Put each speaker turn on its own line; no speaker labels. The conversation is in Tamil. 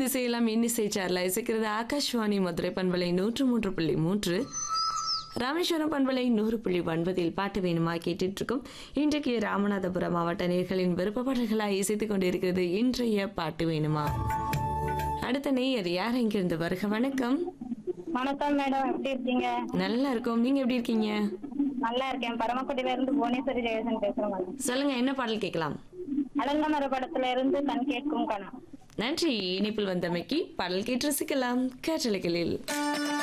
இசையெல்லாம் இன்னிசை சார்ல இசைக்கிறது ஆகாஷ்வாணி மதுரை பண்பலை நூற்று மூன்று புள்ளி மூன்று ராமேஸ்வரம் பண்பலை நூறு புள்ளி ஒன்பதில் பாட்டு வேணுமா கேட்டுட்டு இருக்கோம் இன்றைக்கு ராமநாதபுரம் மாவட்ட நேர்களின் விருப்ப பாடல்களாக இசைத்துக் கொண்டிருக்கிறது இன்றைய பாட்டு வேணுமா அடுத்த நேயர் யார் இங்கிருந்து வருக வணக்கம்
வணக்கம் மேடம் எப்படி இருக்கீங்க
நல்லா இருக்கோம் நீங்க எப்படி இருக்கீங்க
நல்லா இருக்கேன் பரமக்குடியில இருந்து புவனேஸ்வரி ஜெயசன் பேசுறேன் மேடம்
சொல்லுங்க என்ன பாடல் கேட்கலாம்
அலங்கமர படத்துல இருந்து கண் கேட்கும் கணம்
நன்றி இனிப்பில் வந்தமைக்கு பாடல் கேட்டு ரசிக்கலாம் காற்றலைகளில்